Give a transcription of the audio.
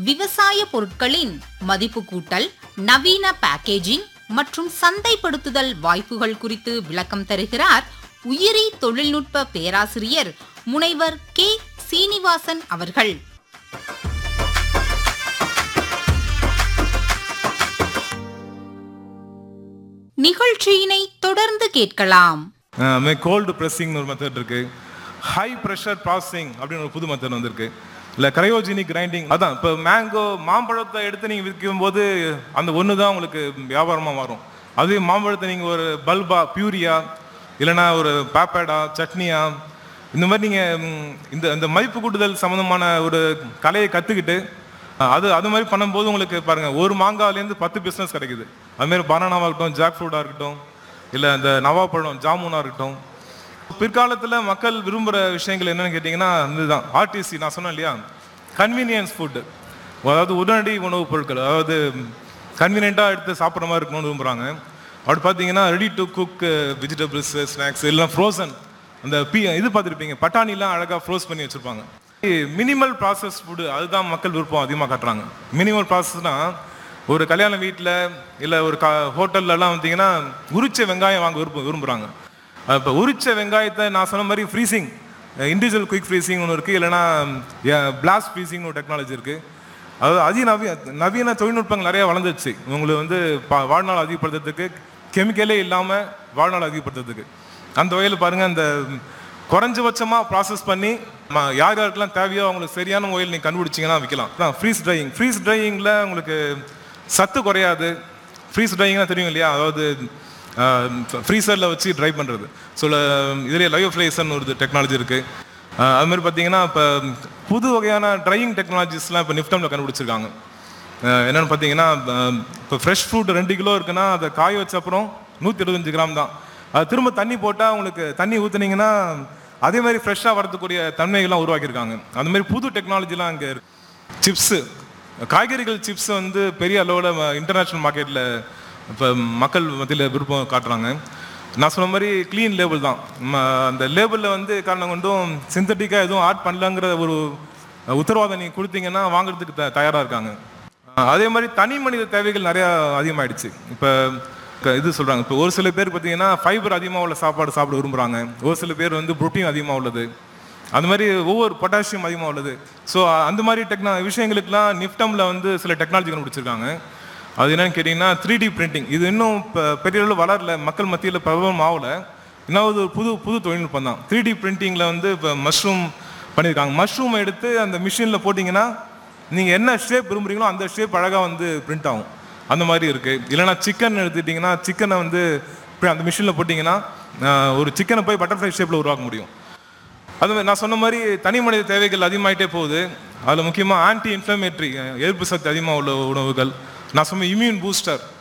விவசாய பொருட்களின் மதிப்பு கூட்டல் நவீன பேக்கேஜிங் மற்றும் சந்தைப்படுத்துதல் வாய்ப்புகள் குறித்து விளக்கம் தருகிறார் உயிரி தொழில்நுட்ப பேராசிரியர் முனைவர் கே சீனிவாசன் அவர்கள் நிகழ்ச்சியினை தொடர்ந்து கேட்கலாம் கோல்டு ப்ரெஸ்ஸிங்னு ஒரு மெத்தட் இருக்கு ஹை ப்ரெஷர் ப்ராசஸிங் அப்படின்னு ஒரு புது மெத்தட் வந்திருக்கு இல்லை கிரையோஜெனிக் கிரைண்டிங் அதான் இப்போ மேங்கோ மாம்பழத்தை எடுத்து நீங்கள் விற்கும் போது அந்த ஒன்று தான் உங்களுக்கு வியாபாரமாக மாறும் அதே மாம்பழத்தை நீங்கள் ஒரு பல்பா பியூரியா இல்லைன்னா ஒரு பேப்பேடா சட்னியா இந்த மாதிரி நீங்கள் இந்த இந்த மதிப்பு கூட்டுதல் சம்மந்தமான ஒரு கலையை கற்றுக்கிட்டு அது அது மாதிரி பண்ணும்போது உங்களுக்கு பாருங்கள் ஒரு மாங்காயிலேருந்து பத்து பிஸ்னஸ் கிடைக்குது அதுமாரி பனானாவாக இருக்கட்டும் ஜாக் ஃப்ரூட்டாக இருக்கட்டும் இல்லை இந்த நவாப்பழம் ஜாமுனாக இருக்கட்டும் பிற்காலத்தில் மக்கள் விரும்புகிற விஷயங்கள் என்னன்னு கேட்டிங்கன்னா இதுதான் ஆர்டிசி நான் சொன்னேன் இல்லையா கன்வீனியன்ஸ் ஃபுட்டு அதாவது உடனடி உணவுப் பொருட்கள் அதாவது கன்வீனியண்ட்டாக எடுத்து சாப்பிட்ற மாதிரி இருக்கணும்னு விரும்புகிறாங்க அப்படி பார்த்தீங்கன்னா ready to cook vegetables snacks எல்லாம் ஃப்ரோசன் அந்த பி இது பார்த்துருப்பீங்க பட்டாணிலாம் அழகாக ஃப்ரோஸ் பண்ணி வச்சுருப்பாங்க மினிமல் ப்ராசஸ் ஃபுட்டு அதுதான் மக்கள் விருப்பம் அதிகமாக காட்டுறாங்க மினிமல் ப்ராசஸ்னால் ஒரு கல்யாண வீட்டில் இல்லை ஒரு க ஹோட்டல்லலாம் வந்தீங்கன்னா உரிச்ச வெங்காயம் வாங்க விருப்பம் விரும்புகிறாங்க இப்போ உரிச்ச வெங்காயத்தை நான் சொன்ன மாதிரி ஃப்ரீசிங் இண்டிவிஜுவல் குயிக் ஃப்ரீசிங் ஒன்று இருக்குது இல்லைனா பிளாஸ்ட் ஃப்ரீசிங்னு ஒரு டெக்னாலஜி இருக்குது அதாவது அதி நவீன நவீன தொழில்நுட்பங்கள் நிறைய வளர்ந்துச்சு உங்களுக்கு வந்து பா- வாழ்நாள் அதிகப்படுத்துறதுக்கு கெமிக்கலே இல்லாமல் வாழ்நாள் அதிகப்படுத்துறதுக்கு அந்த வகையில் பாருங்கள் அந்த குறைஞ்சபட்சமாக ப்ராசஸ் பண்ணி ம- யார் யாருக்கெல்லாம் தேவையோ அவங்களுக்கு சரியான முறையில் நீங்கள் கண்டுபிடிச்சிங்கன்னா விற்கலாம் அதான் ஃப்ரீஸ் ட்ரையிங் ஃப்ரீஸ் ட்ரையிங்கில் உங்களுக்கு சத்து குறையாது ஃப்ரீஸ் ட்ரையிங்னா தெரியும் இல்லையா அதாவது ஃப்ரீசரில் வச்சு ட்ரை பண்ணுறது ஸோ இதுலேயே லைவ் ஃப்ளேசன் ஒரு டெக்னாலஜி இருக்குது அது மாதிரி பார்த்தீங்கன்னா இப்போ புது வகையான ட்ரையிங் டெக்னாலஜிஸ்லாம் இப்போ நிஃப்டமில் கண்டுபிடிச்சிருக்காங்க அஹ் என்னன்னு பார்த்தீங்கன்னா இப்போ ஃப்ரெஷ் ஃப்ரூட் ரெண்டு கிலோ இருக்குன்னா அதை காய வச்ச அப்புறம் நூற்றி எழுபத்தஞ்சு கிராம் தான் அது திரும்ப தண்ணி போட்டால் உங்களுக்கு தண்ணி ஊற்றுனீங்கன்னா அதே மாதிரி ஃப்ரெஷ்ஷாக வரதுக்கூடிய தன்மைகள்லாம் உருவாக்கியிருக்காங்க அந்த மாதிரி புது டெக்னாலஜிலாம் அங்கே சிப்ஸு காய்கறிகள் சிப்ஸ் வந்து பெரிய அளவில் இன்டர்நேஷ்னல் மார்க்கெட்டில் இப்போ மக்கள் மத்தியில் விருப்பம் காட்டுறாங்க நான் சொன்ன மாதிரி க்ளீன் லேபிள் தான் ம- அந்த லேபிளில் வந்து காரணம் கொண்டும் சிந்தட்டிக்காக எதுவும் ஆட் பண்ணலங்கிற ஒரு உத்தரவாதம் நீங்கள் கொடுத்தீங்கன்னா வாங்குறதுக்கு த தயாராக இருக்காங்க அஹ் அதே மாதிரி தனி மனித தேவைகள் நிறையா அதிகமாயிடுச்சு இப்போ இது சொல்கிறாங்க இப்போ ஒரு சில பேர் பார்த்தீங்கன்னா ஃபைபர் அதிகமாக உள்ள சாப்பாடு சாப்பிட விரும்புகிறாங்க ஒரு சில பேர் வந்து புரோட்டீன் அதிகமாக உள்ளது அந்த மாதிரி ஒவ்வொரு பொட்டாசியம் அதிகமாக உள்ளது ஸோ அந்த மாதிரி டெக்னா விஷயங்களுக்குலாம் நிஃப்டமில் வந்து சில டெக்னாலஜி கண்டுபிடிச்சிருக்காங்க அது என்னன்னு கேட்டிங்கன்னா த்ரீ டி பிரிண்டிங் இது இன்னும் இப்போ பெரிய அளவில் வளரல மக்கள் மத்தியில் பிரபலம் ஆகல இன்னும் ஒரு புது புது தொழில்நுட்பம் தான் த்ரீ டி பிரிண்டிங்கில் வந்து இப்போ மஷ்ரூம் பண்ணியிருக்காங்க மஷ்ரூம் எடுத்து அந்த மிஷினில் போட்டிங்கன்னா நீங்கள் என்ன ஷேப் விரும்புறீங்களோ அந்த ஷேப் அழகாக வந்து பிரிண்ட் ஆகும் அந்த மாதிரி இருக்குது இல்லைனா சிக்கன் எடுத்துட்டிங்கன்னா சிக்கனை வந்து இப்படி அந்த மிஷினில் போட்டிங்கன்னா ஆஹ், ஒரு சிக்கனை போய் பட்டர்ஃப்ளை ஷேப்பில் உருவாக்க முடியும் அது மாதிரி நான் சொன்ன மாதிரி தனி மனித தேவைகள் அதிகமாயிட்டே போகுது அதில் முக்கியமாக ஆன்டி இன்ஃப்ளமேட்ரி எதிர்ப்பு சக்தி அதிகமாக உள்ள உணவுகள் நான் சொன்ன இம்யூன் பூஸ்டர்